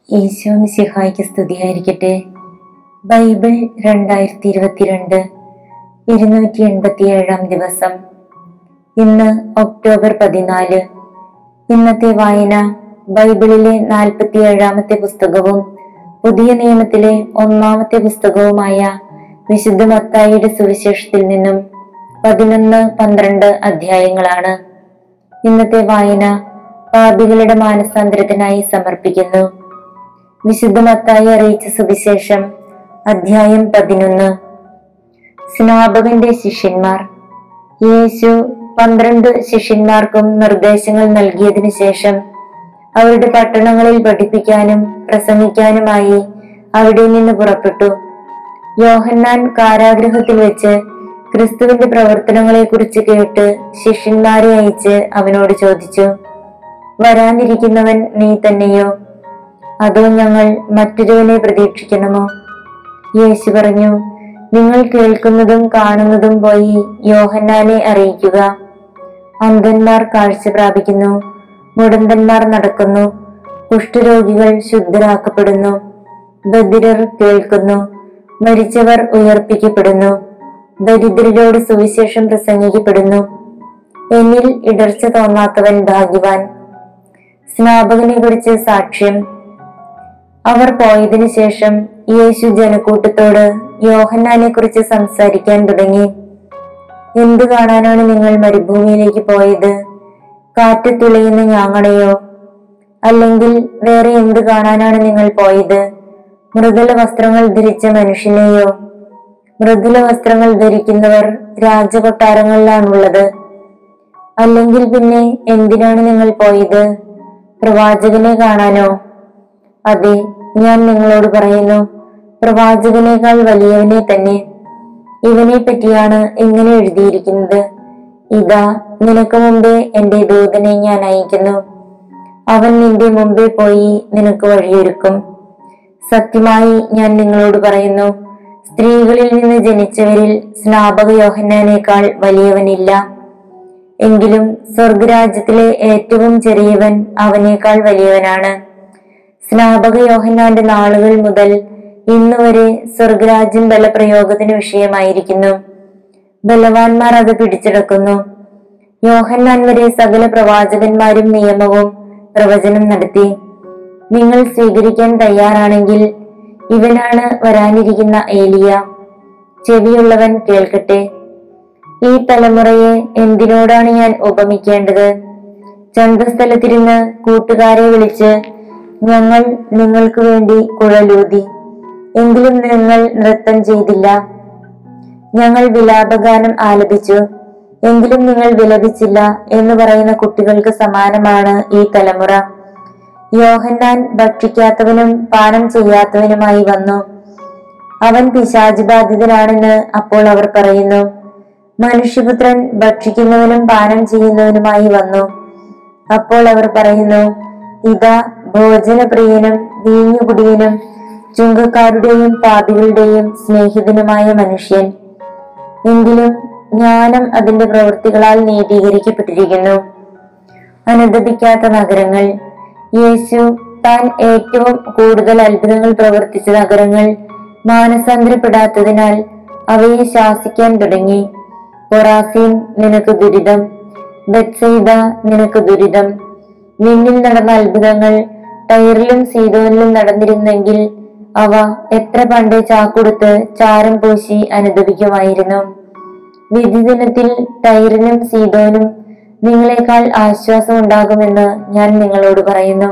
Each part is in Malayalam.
ഈശോ മിശിഹായ്ക്ക് സ്തുതിയായിരിക്കട്ടെ ബൈബിൾ രണ്ടായിരത്തി ഇരുപത്തിരണ്ട് ഇരുന്നൂറ്റി എൺപത്തി ഏഴാം ദിവസം ഇന്ന് ഒക്ടോബർ പതിനാല് ഇന്നത്തെ വായന ബൈബിളിലെ നാൽപ്പത്തി ഏഴാമത്തെ പുസ്തകവും പുതിയ നിയമത്തിലെ ഒന്നാമത്തെ പുസ്തകവുമായ വിശുദ്ധ മത്തായിയുടെ സുവിശേഷത്തിൽ നിന്നും പതിനൊന്ന് പന്ത്രണ്ട് അധ്യായങ്ങളാണ് ഇന്നത്തെ വായന പാപികളുടെ മാനസാന്തരത്തിനായി സമർപ്പിക്കുന്നു വിശുദ്ധ മത്തായി അറിയിച്ച സുവിശേഷം അധ്യായം പതിനൊന്ന് സ്നാപകന്റെ ശിഷ്യന്മാർ യേശു പന്ത്രണ്ട് ശിഷ്യന്മാർക്കും നിർദ്ദേശങ്ങൾ നൽകിയതിനു ശേഷം അവരുടെ പട്ടണങ്ങളിൽ പഠിപ്പിക്കാനും പ്രസംഗിക്കാനുമായി അവിടെ നിന്ന് പുറപ്പെട്ടു യോഹന്നാൻ കാരാഗൃഹത്തിൽ വെച്ച് ക്രിസ്തുവിന്റെ പ്രവർത്തനങ്ങളെക്കുറിച്ച് കേട്ട് ശിഷ്യന്മാരെ അയച്ച് അവനോട് ചോദിച്ചു വരാനിരിക്കുന്നവൻ നീ തന്നെയോ അതോ ഞങ്ങൾ മറ്റൊരുവനെ പ്രതീക്ഷിക്കണമോ യേശു പറഞ്ഞു നിങ്ങൾ കേൾക്കുന്നതും കാണുന്നതും പോയി യോഹന്നാനെ അറിയിക്കുക അന്ധന്മാർ കാഴ്ച പ്രാപിക്കുന്നു മുടന്തന്മാർ നടക്കുന്നു കുഷ്ഠരോഗികൾ ശുദ്ധരാക്കപ്പെടുന്നു ബധിരർ കേൾക്കുന്നു മരിച്ചവർ ഉയർപ്പിക്കപ്പെടുന്നു ദരിദ്രരോട് സുവിശേഷം പ്രസംഗിക്കപ്പെടുന്നു എന്നിൽ ഇടർച്ച തോന്നാത്തവൻ ഭാഗ്യവാൻ സ്നാപകനെ കുറിച്ച് സാക്ഷ്യം അവർ പോയതിനു ശേഷം യേശു ജനക്കൂട്ടത്തോട് യോഹന്നാനെ കുറിച്ച് സംസാരിക്കാൻ തുടങ്ങി എന്തു കാണാനാണ് നിങ്ങൾ മരുഭൂമിയിലേക്ക് പോയത് കാറ്റ് തുളയുന്ന ഞാങ്ങണയോ അല്ലെങ്കിൽ വേറെ എന്ത് കാണാനാണ് നിങ്ങൾ പോയത് മൃദുല വസ്ത്രങ്ങൾ ധരിച്ച മനുഷ്യനെയോ മൃദുല വസ്ത്രങ്ങൾ ധരിക്കുന്നവർ രാജകൊട്ടാരങ്ങളിലാണുള്ളത് അല്ലെങ്കിൽ പിന്നെ എന്തിനാണ് നിങ്ങൾ പോയത് പ്രവാചകനെ കാണാനോ അതെ ഞാൻ നിങ്ങളോട് പറയുന്നു പ്രവാചകനേക്കാൾ വലിയവനെ തന്നെ ഇവനെ പറ്റിയാണ് ഇങ്ങനെ എഴുതിയിരിക്കുന്നത് ഇതാ നിനക്ക് മുമ്പേ എന്റെ ദൂതനെ ഞാൻ അയക്കുന്നു അവൻ നിന്റെ മുമ്പേ പോയി നിനക്ക് വഴിയൊരുക്കും സത്യമായി ഞാൻ നിങ്ങളോട് പറയുന്നു സ്ത്രീകളിൽ നിന്ന് ജനിച്ചവരിൽ സ്നാപക യോഹന്നാനേക്കാൾ വലിയവനില്ല എങ്കിലും സ്വർഗരാജ്യത്തിലെ ഏറ്റവും ചെറിയവൻ അവനേക്കാൾ വലിയവനാണ് സ്നാപക യോഹന്നാന്റെ നാളുകൾ മുതൽ ഇന്ന് വരെ സ്വർഗരാജ്യം ബലപ്രയോഗത്തിന് വിഷയമായിരിക്കുന്നു ബലവാന്മാർ അത് പിടിച്ചെടുക്കുന്നു യോഹന്നാൻ വരെ സകല പ്രവാചകന്മാരും നിയമവും പ്രവചനം നടത്തി നിങ്ങൾ സ്വീകരിക്കാൻ തയ്യാറാണെങ്കിൽ ഇവനാണ് വരാനിരിക്കുന്ന ഏലിയ ചെവിയുള്ളവൻ കേൾക്കട്ടെ ഈ തലമുറയെ എന്തിനോടാണ് ഞാൻ ഉപമിക്കേണ്ടത് ചന്തസ്ഥലത്തിരുന്ന് കൂട്ടുകാരെ വിളിച്ച് ഞങ്ങൾ നിങ്ങൾക്ക് വേണ്ടി കുഴലൂതി എങ്കിലും നിങ്ങൾ നൃത്തം ചെയ്തില്ല ഞങ്ങൾ വിലാപഗാനം ആലപിച്ചു എങ്കിലും നിങ്ങൾ വിലപിച്ചില്ല എന്ന് പറയുന്ന കുട്ടികൾക്ക് സമാനമാണ് ഈ തലമുറ യോഹന്നാൻ ഭക്ഷിക്കാത്തവനും പാനം ചെയ്യാത്തവനുമായി വന്നു അവൻ പിശാച് ബാധിതനാണെന്ന് അപ്പോൾ അവർ പറയുന്നു മനുഷ്യപുത്രൻ ഭക്ഷിക്കുന്നവനും പാനം ചെയ്യുന്നവനുമായി വന്നു അപ്പോൾ അവർ പറയുന്നു ഇതാ ഭോജനപ്രിയനും വീഞ്ഞുകുടിയനും ചുങ്കക്കാരുടെയും പാപികളുടെയും സ്നേഹിതനുമായ മനുഷ്യൻ എങ്കിലും ജ്ഞാനം അതിന്റെ പ്രവൃത്തികളാൽ നീതീകരിക്കപ്പെട്ടിരിക്കുന്നു അനുദപിക്കാത്ത നഗരങ്ങൾ യേശു താൻ ഏറ്റവും കൂടുതൽ അത്ഭുതങ്ങൾ പ്രവർത്തിച്ച നഗരങ്ങൾ മാനസാന്തരപ്പെടാത്തതിനാൽ അവയെ ശാസിക്കാൻ തുടങ്ങി കൊറാസീൻ നിനക്ക് ദുരിതം ബത്സൈദ നിനക്ക് ദുരിതം നിന്നിൽ നടന്ന അത്ഭുതങ്ങൾ ടൈറിലും സീതോനിലും നടന്നിരുന്നെങ്കിൽ അവ എത്ര പണ്ടേ ചാക്കൊടുത്ത് ചാരം പൂശി അനുദപിക്കുമായിരുന്നു വിധി ദിനത്തിൽ ടൈറിനും സീതോനും നിങ്ങളെക്കാൾ ആശ്വാസം ഉണ്ടാകുമെന്ന് ഞാൻ നിങ്ങളോട് പറയുന്നു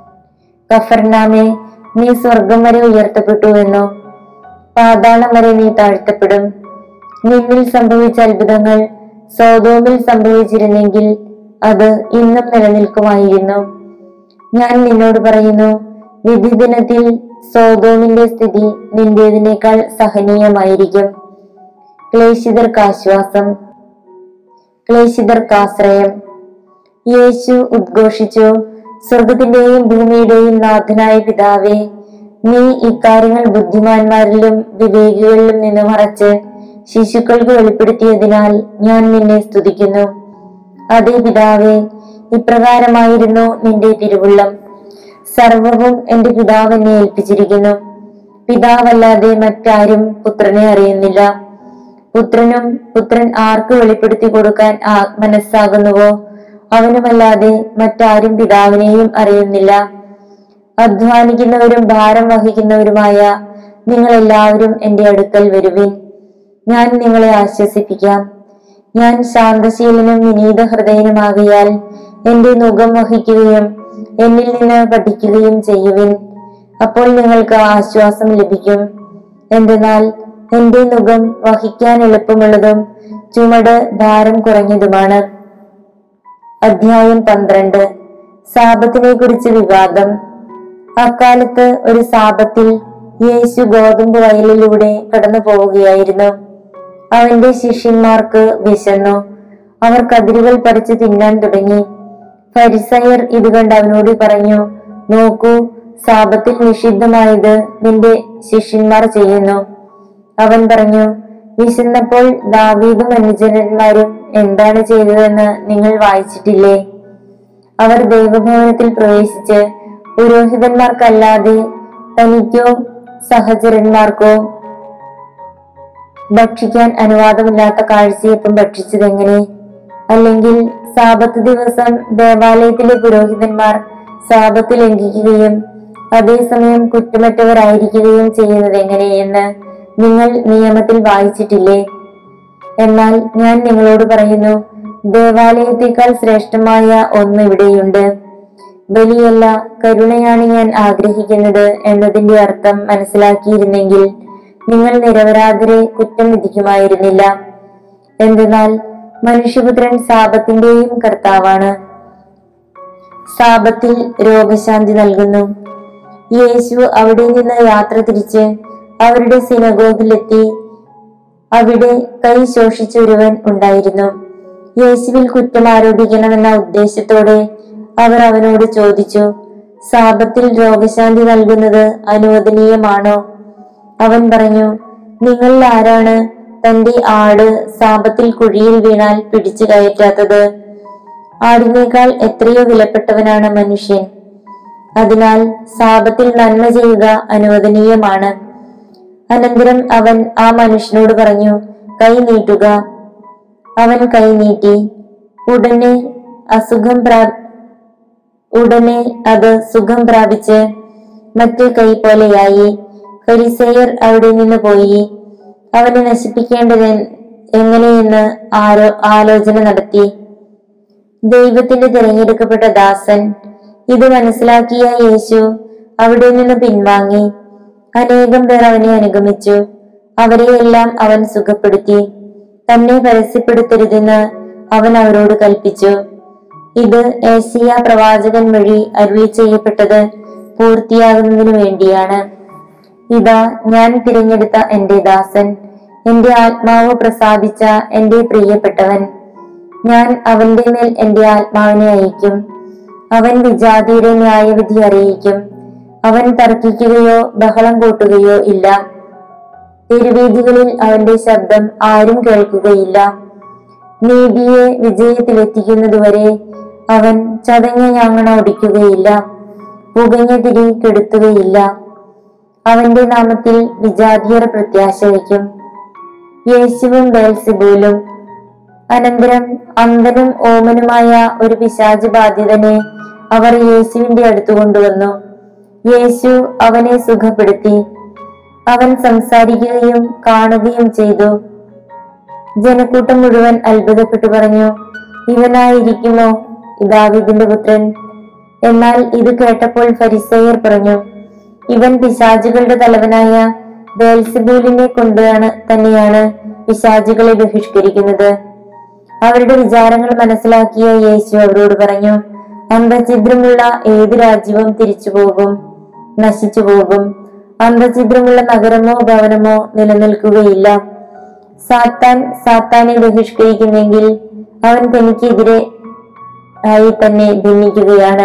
കഫർനാമെ നീ സ്വർഗം വരെ ഉയർത്തപ്പെട്ടുവെന്നോ പാതാളം വരെ നീ താഴ്ത്തപ്പെടും നിന്നിൽ സംഭവിച്ച അത്ഭുതങ്ങൾ സോതോമിൽ സംഭവിച്ചിരുന്നെങ്കിൽ അത് ഇന്നും നിലനിൽക്കുമായിരുന്നു ഞാൻ നിന്നോട് പറയുന്നു വിധി ദിനത്തിൽ സോതോമിന്റെ സ്ഥിതി നിന്റേതിനേക്കാൾ സഹനീയമായിരിക്കും ക്ലേശിതർക്ക് ആശ്വാസം ക്ലേശിതർക്ക് ആശ്രയം യേശു ഉദ്ഘോഷിച്ചു സ്വർഗത്തിന്റെയും ഭൂമിയുടെയും നാഥനായ പിതാവേ നീ ഇക്കാര്യങ്ങൾ ബുദ്ധിമാന്മാരിലും വിവേകികളിലും നിന്ന് മറച്ച് ശിശുക്കൾക്ക് വെളിപ്പെടുത്തിയതിനാൽ ഞാൻ നിന്നെ സ്തുതിക്കുന്നു അതേ പിതാവേ ഇപ്രകാരമായിരുന്നു നിന്റെ തിരുവുള്ളം സർവവും എന്റെ പിതാവ് എന്നെ ഏൽപ്പിച്ചിരിക്കുന്നു പിതാവല്ലാതെ മറ്റാരും പുത്രനെ അറിയുന്നില്ല പുത്രനും പുത്രൻ ആർക്ക് വെളിപ്പെടുത്തി കൊടുക്കാൻ ആ മനസ്സാകുന്നുവോ അവനുമല്ലാതെ മറ്റാരും പിതാവിനെയും അറിയുന്നില്ല അധ്വാനിക്കുന്നവരും ഭാരം വഹിക്കുന്നവരുമായ നിങ്ങൾ എല്ലാവരും എന്റെ അടുക്കൽ വരുവിൻ ഞാൻ നിങ്ങളെ ആശ്വസിപ്പിക്കാം ഞാൻ ശാന്തശീലനും വിനീത ഹൃദയനുമാകിയാൽ എന്റെ മുഖം വഹിക്കുകയും എന്നിൽ നിന്ന് പഠിക്കുകയും ചെയ്യുവിൻ അപ്പോൾ നിങ്ങൾക്ക് ആശ്വാസം ലഭിക്കും എന്തെന്നാൽ എന്റെ മുഖം വഹിക്കാൻ എളുപ്പമുള്ളതും ചുമട് ഭാരം കുറഞ്ഞതുമാണ് അധ്യായം പന്ത്രണ്ട് സാപത്തിനെ കുറിച്ച് വിവാദം അക്കാലത്ത് ഒരു സാപത്തിൽ യേശു ഗോതമ്പ് വയലിലൂടെ കടന്നു പോവുകയായിരുന്നു അവന്റെ ശിഷ്യന്മാർക്ക് വിശന്നു അവർ കതിരുകൾ പറിച്ചു തിന്നാൻ തുടങ്ങി ഫരിസയർ ഇത് കണ്ട് അവനോട് പറഞ്ഞു നോക്കൂ സാപത്തിൽ നിഷിദ്ധമായത് നിന്റെ ശിഷ്യന്മാർ ചെയ്യുന്നു അവൻ പറഞ്ഞു വിശന്നപ്പോൾ ദാവീദും അനുചരന്മാരും എന്താണ് ചെയ്തതെന്ന് നിങ്ങൾ വായിച്ചിട്ടില്ലേ അവർ ദൈവഭവനത്തിൽ പ്രവേശിച്ച് പുരോഹിതന്മാർക്കല്ലാതെ തനിക്കോ സഹചരന്മാർക്കോ ഭക്ഷിക്കാൻ അനുവാദമില്ലാത്ത കാഴ്ചയപ്പം ഭക്ഷിച്ചതെങ്ങനെ അല്ലെങ്കിൽ സാപത്ത് ദിവസം ദേവാലയത്തിലെ പുരോഹിതന്മാർ സാപത്ത് ലംഘിക്കുകയും അതേസമയം കുറ്റമറ്റവരായിരിക്കുകയും ചെയ്യുന്നത് എങ്ങനെയെന്ന് നിങ്ങൾ നിയമത്തിൽ വായിച്ചിട്ടില്ലേ എന്നാൽ ഞാൻ നിങ്ങളോട് പറയുന്നു ദേവാലയത്തേക്കാൾ ശ്രേഷ്ഠമായ ഒന്ന് ഇവിടെയുണ്ട് ബലിയല്ല കരുണയാണ് ഞാൻ ആഗ്രഹിക്കുന്നത് എന്നതിന്റെ അർത്ഥം മനസ്സിലാക്കിയിരുന്നെങ്കിൽ നിങ്ങൾ നിരപരാധരെ കുറ്റം വിധിക്കുമായിരുന്നില്ല എന്തെന്നാൽ മനുഷ്യപുത്രൻ സാപത്തിന്റെയും കർത്താവാണ് സാപത്തിൽ രോഗശാന്തി നൽകുന്നു യേശു അവിടെ നിന്ന് യാത്ര തിരിച്ച് അവരുടെ സിനഗോഗിലെത്തി അവിടെ കൈ ശോഷിച്ച ഒരുവൻ ഉണ്ടായിരുന്നു യേശുവിൽ കുറ്റം ആരോപിക്കണമെന്ന ഉദ്ദേശത്തോടെ അവർ അവനോട് ചോദിച്ചു സാപത്തിൽ രോഗശാന്തി നൽകുന്നത് അനുവദനീയമാണോ അവൻ പറഞ്ഞു നിങ്ങളിൽ ആരാണ് തന്റെ ആട് സാപത്തിൽ കുഴിയിൽ വീണാൽ പിടിച്ചു കയറ്റാത്തത് ആടിനേക്കാൾ എത്രയോ വിലപ്പെട്ടവനാണ് മനുഷ്യൻ അതിനാൽ സാപത്തിൽ നന്മ ചെയ്യുക അനുവദനീയമാണ് അനന്തരം അവൻ ആ മനുഷ്യനോട് പറഞ്ഞു കൈ നീട്ടുക അവൻ കൈ നീട്ടി ഉടനെ അസുഖം പ്രാ ഉടനെ അത് സുഖം പ്രാപിച്ച് മറ്റേ കൈ പോലെയായി ഫരിസേയർ അവിടെ നിന്ന് പോയി അവനെ നശിപ്പിക്കേണ്ടത് എങ്ങനെയെന്ന് ആരോ ആലോചന നടത്തി ദൈവത്തിന്റെ തിരഞ്ഞെടുക്കപ്പെട്ട ദാസൻ ഇത് മനസ്സിലാക്കിയ യേശു അവിടെ നിന്ന് പിൻവാങ്ങി അനേകം പേർ അവനെ അനുഗമിച്ചു അവരെയെല്ലാം അവൻ സുഖപ്പെടുത്തി തന്നെ പരസ്യപ്പെടുത്തരുതെന്ന് അവൻ അവരോട് കൽപ്പിച്ചു ഇത് ഏസിയ പ്രവാചകൻ വഴി അരുളി ചെയ്യപ്പെട്ടത് പൂർത്തിയാകുന്നതിനു വേണ്ടിയാണ് ഇതാ ഞാൻ തിരഞ്ഞെടുത്ത എന്റെ ദാസൻ എന്റെ ആത്മാവ് പ്രസാദിച്ച എന്റെ പ്രിയപ്പെട്ടവൻ ഞാൻ അവന്റെ മേൽ എന്റെ ആത്മാവിനെ അയക്കും അവൻ വിജാതിയുടെ ന്യായവിധി അറിയിക്കും അവൻ തർക്കിക്കുകയോ ബഹളം കൂട്ടുകയോ ഇല്ല തെരുവീതികളിൽ അവന്റെ ശബ്ദം ആരും കേൾക്കുകയില്ല നീതിയെ വിജയത്തിലെത്തിക്കുന്നതുവരെ അവൻ ചതഞ്ഞ ഞാങ്ങണ ഒടിക്കുകയില്ല പുകഞ്ഞ തിരി കെടുത്തുകയില്ല അവന്റെ നാമത്തിൽ വിജാതിയർ പ്രത്യാശ വയ്ക്കും യേശുവും ബേൽസിബൂലും അനന്തരം അന്ധനും ഓമനുമായ ഒരു പിശാച് ബാധിതനെ അവർ യേശുവിന്റെ അടുത്ത് കൊണ്ടുവന്നു യേശു അവനെ സുഖപ്പെടുത്തി അവൻ സംസാരിക്കുകയും കാണുകയും ചെയ്തു ജനക്കൂട്ടം മുഴുവൻ അത്ഭുതപ്പെട്ടു പറഞ്ഞു ഇവനായിരിക്കുമോ ദാവീദിന്റെ പുത്രൻ എന്നാൽ ഇത് കേട്ടപ്പോൾ ഫരിസേയർ പറഞ്ഞു ഇവൻ പിശാചുകളുടെ തലവനായ ബേൽസിബൂലിനെ കൊണ്ടാണ് തന്നെയാണ് പിശാചുകളെ ബഹിഷ്കരിക്കുന്നത് അവരുടെ വിചാരങ്ങൾ മനസ്സിലാക്കിയ യേശു അവരോട് പറഞ്ഞു അന്തഛിദ്രമുള്ള ഏത് രാജ്യവും തിരിച്ചു പോകും നശിച്ചു പോകും അന്തഛിദ്രമുള്ള നഗരമോ ഭവനമോ നിലനിൽക്കുകയില്ല സാത്താൻ സാത്താനെ ബഹിഷ്കരിക്കുന്നെങ്കിൽ അവൻ തനിക്കെതിരെ ആയി തന്നെ ഭിന്നിക്കുകയാണ്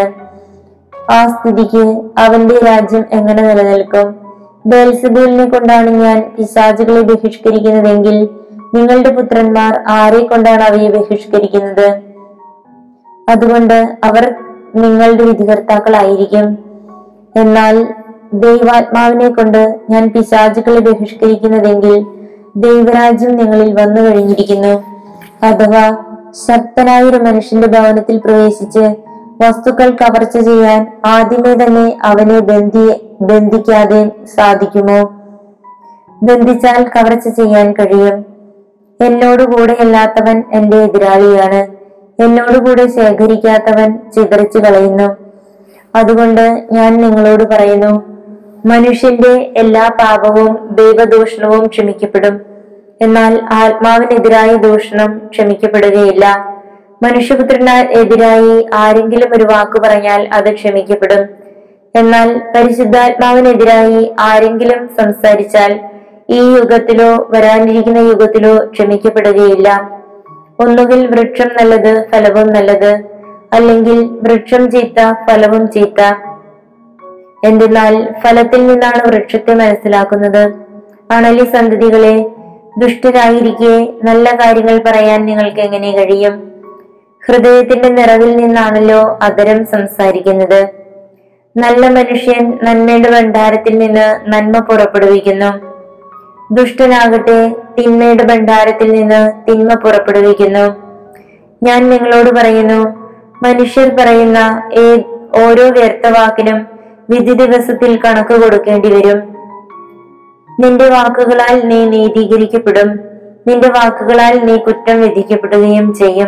ആ സ്ഥിതിക്ക് അവന്റെ രാജ്യം എങ്ങനെ നിലനിൽക്കും ബേൽസബൂലിനെ കൊണ്ടാണ് ഞാൻ പിശാചുകളെ ബഹിഷ്കരിക്കുന്നതെങ്കിൽ നിങ്ങളുടെ പുത്രന്മാർ ആരെ കൊണ്ടാണ് അവയെ ബഹിഷ്കരിക്കുന്നത് അതുകൊണ്ട് അവർ നിങ്ങളുടെ വിധികർത്താക്കളായിരിക്കും എന്നാൽ ദൈവാത്മാവിനെ കൊണ്ട് ഞാൻ പിശാചുക്കളെ ബഹിഷ്കരിക്കുന്നതെങ്കിൽ ദൈവരാജ്യം നിങ്ങളിൽ വന്നു കഴിഞ്ഞിരിക്കുന്നു അഥവാ ശക്തനായ ഒരു മനുഷ്യന്റെ ഭവനത്തിൽ പ്രവേശിച്ച് വസ്തുക്കൾ കവർച്ച ചെയ്യാൻ ആദ്യമേ തന്നെ അവനെ ബന്ധി ബന്ധിക്കാതെ സാധിക്കുമോ ബന്ധിച്ചാൽ കവർച്ച ചെയ്യാൻ കഴിയും എന്നോടുകൂടെ അല്ലാത്തവൻ എന്റെ എതിരാളിയാണ് എന്നോടുകൂടെ ശേഖരിക്കാത്തവൻ ചിതറിച്ചു കളയുന്നു അതുകൊണ്ട് ഞാൻ നിങ്ങളോട് പറയുന്നു മനുഷ്യന്റെ എല്ലാ പാപവും ദൈവദൂഷണവും ക്ഷമിക്കപ്പെടും എന്നാൽ ആത്മാവിനെതിരായ ദൂഷണം ക്ഷമിക്കപ്പെടുകയില്ല മനുഷ്യപുത്രന് എതിരായി ആരെങ്കിലും ഒരു വാക്ക് പറഞ്ഞാൽ അത് ക്ഷമിക്കപ്പെടും എന്നാൽ പരിശുദ്ധാത്മാവിനെതിരായി ആരെങ്കിലും സംസാരിച്ചാൽ ഈ യുഗത്തിലോ വരാനിരിക്കുന്ന യുഗത്തിലോ ക്ഷമിക്കപ്പെടുകയില്ല ഒന്നുകിൽ വൃക്ഷം നല്ലത് ഫലവും നല്ലത് അല്ലെങ്കിൽ വൃക്ഷം ചീത്ത ഫലവും ചീത്ത എന്തെന്നാൽ ഫലത്തിൽ നിന്നാണ് വൃക്ഷത്തെ മനസ്സിലാക്കുന്നത് അണലി സന്തതികളെ ദുഷ്ടരായിരിക്കെ നല്ല കാര്യങ്ങൾ പറയാൻ നിങ്ങൾക്ക് എങ്ങനെ കഴിയും ഹൃദയത്തിന്റെ നിറവിൽ നിന്നാണല്ലോ അതരം സംസാരിക്കുന്നത് നല്ല മനുഷ്യൻ നന്മയുടെ ഭണ്ഡാരത്തിൽ നിന്ന് നന്മ പുറപ്പെടുവിക്കുന്നു ദുഷ്ടനാകട്ടെ തിന്മയുടെ ഭണ്ഡാരത്തിൽ നിന്ന് തിന്മ പുറപ്പെടുവിക്കുന്നു ഞാൻ നിങ്ങളോട് പറയുന്നു മനുഷ്യർ പറയുന്ന ഏ ഓരോ വ്യർത്ഥവാക്കിനും വിധി ദിവസത്തിൽ കണക്ക് കൊടുക്കേണ്ടി വരും നിന്റെ വാക്കുകളാൽ നീ നീതീകരിക്കപ്പെടും നിന്റെ വാക്കുകളാൽ നീ കുറ്റം വിധിക്കപ്പെടുകയും ചെയ്യും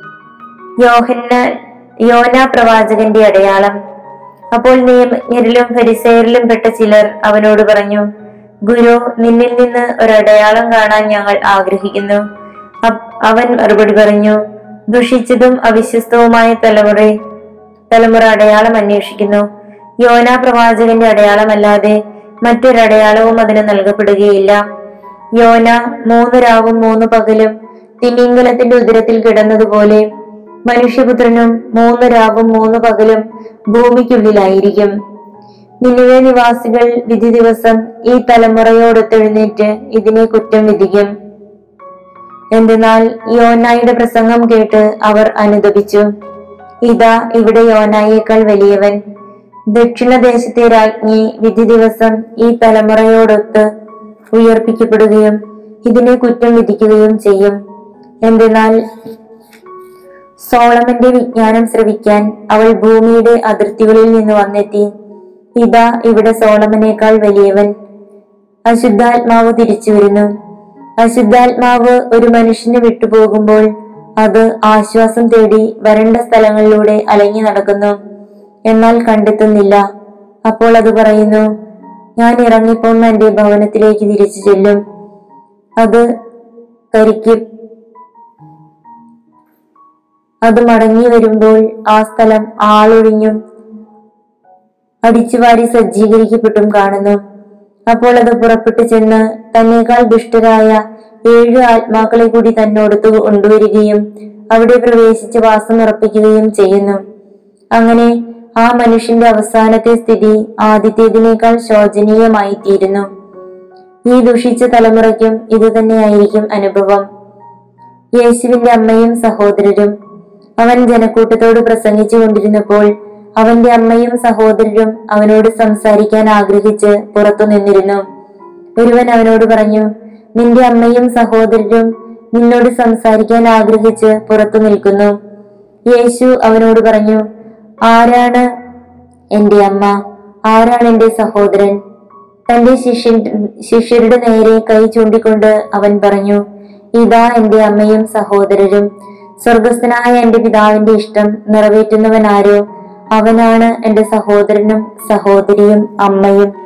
യോഹന്ന യോന പ്രവാചകന്റെ അടയാളം അപ്പോൾ നിയമജ്ഞരിലും ഫരിസയരിലും പെട്ട ചിലർ അവനോട് പറഞ്ഞു ഗുരു നിന്നിൽ നിന്ന് ഒരടയാളം കാണാൻ ഞങ്ങൾ ആഗ്രഹിക്കുന്നു അപ്- അവൻ മറുപടി പറഞ്ഞു ദുഷിച്ചതും അവിശ്വസ്തവുമായ തലമുറ തലമുറ അടയാളം അന്വേഷിക്കുന്നു യോന പ്രവാചകന്റെ അടയാളമല്ലാതെ മറ്റൊരടയാളവും അതിന് നൽകപ്പെടുകയില്ല യോന മൂന്ന് രാവും മൂന്ന് പകലും തിമിംഗലത്തിന്റെ ഉദരത്തിൽ കിടന്നതുപോലെ മനുഷ്യപുത്രനും മൂന്ന് രാവും മൂന്ന് പകലും ഭൂമിക്കുള്ളിലായിരിക്കും നിന്നിവേ നിവാസികൾ വിധി ദിവസം ഈ തലമുറയോടൊത്തെഴുന്നേറ്റ് ഇതിനെ കുറ്റം വിധിക്കും എന്തെന്നാൽ യോനായുടെ പ്രസംഗം കേട്ട് അവർ അനുദപിച്ചു ഇതാ ഇവിടെ യോനായേക്കാൾ വലിയവൻ ദക്ഷിണദേശത്തെ രാജ്ഞി വിധി ദിവസം ഈ തലമുറയോടൊത്ത് ഉയർപ്പിക്കപ്പെടുകയും ഇതിനെ കുറ്റം വിധിക്കുകയും ചെയ്യും എന്തെന്നാൽ സോളമന്റെ വിജ്ഞാനം ശ്രവിക്കാൻ അവൾ ഭൂമിയുടെ അതിർത്തികളിൽ നിന്ന് വന്നെത്തി ഇതാ ഇവിടെ സോളമനേക്കാൾ വലിയവൻ അശുദ്ധാത്മാവ് തിരിച്ചു വരുന്നു അശുദ്ധാത്മാവ് ഒരു മനുഷ്യനെ വിട്ടുപോകുമ്പോൾ അത് ആശ്വാസം തേടി വരണ്ട സ്ഥലങ്ങളിലൂടെ അലഞ്ഞു നടക്കുന്നു എന്നാൽ കണ്ടെത്തുന്നില്ല അപ്പോൾ അത് പറയുന്നു ഞാൻ ഇറങ്ങിപ്പോന്ന എന്റെ ഭവനത്തിലേക്ക് തിരിച്ചു ചെല്ലും അത് കരിക്ക് അത് മടങ്ങി വരുമ്പോൾ ആ സ്ഥലം ആളൊഴിഞ്ഞും അടിച്ചുവാരി സജ്ജീകരിക്കപ്പെട്ടും കാണുന്നു അപ്പോൾ അത് പുറപ്പെട്ടു ചെന്ന് തന്നേക്കാൾ ദുഷ്ടരായ ഏഴ് ആത്മാക്കളെ കൂടി തന്നോടത്ത് കൊണ്ടുവരികയും അവിടെ പ്രവേശിച്ച് വാസം ഉറപ്പിക്കുകയും ചെയ്യുന്നു അങ്ങനെ ആ മനുഷ്യന്റെ അവസാനത്തെ സ്ഥിതി ആദ്യത്തേതിനേക്കാൾ ശോചനീയമായി തീരുന്നു ഈ ദുഷിച്ച തലമുറയ്ക്കും ഇത് തന്നെയായിരിക്കും അനുഭവം യേശുവിന്റെ അമ്മയും സഹോദരരും അവൻ ജനക്കൂട്ടത്തോട് പ്രസംഗിച്ചു കൊണ്ടിരുന്നപ്പോൾ അവന്റെ അമ്മയും സഹോദരരും അവനോട് സംസാരിക്കാൻ ആഗ്രഹിച്ച് പുറത്തു നിന്നിരുന്നു ഒരുവൻ അവനോട് പറഞ്ഞു നിന്റെ അമ്മയും സഹോദരരും നിന്നോട് സംസാരിക്കാൻ ആഗ്രഹിച്ച് പുറത്തു നിൽക്കുന്നു യേശു അവനോട് പറഞ്ഞു ആരാണ് എന്റെ അമ്മ ആരാണ് എന്റെ സഹോദരൻ തന്റെ ശിഷ്യൻ ശിഷ്യരുടെ നേരെ കൈ ചൂണ്ടിക്കൊണ്ട് അവൻ പറഞ്ഞു ഇതാ എന്റെ അമ്മയും സഹോദരരും സ്വർഗസ്ഥനായ എന്റെ പിതാവിന്റെ ഇഷ്ടം നിറവേറ്റുന്നവനാരോ അവനാണ് എന്റെ സഹോദരനും സഹോദരിയും അമ്മയും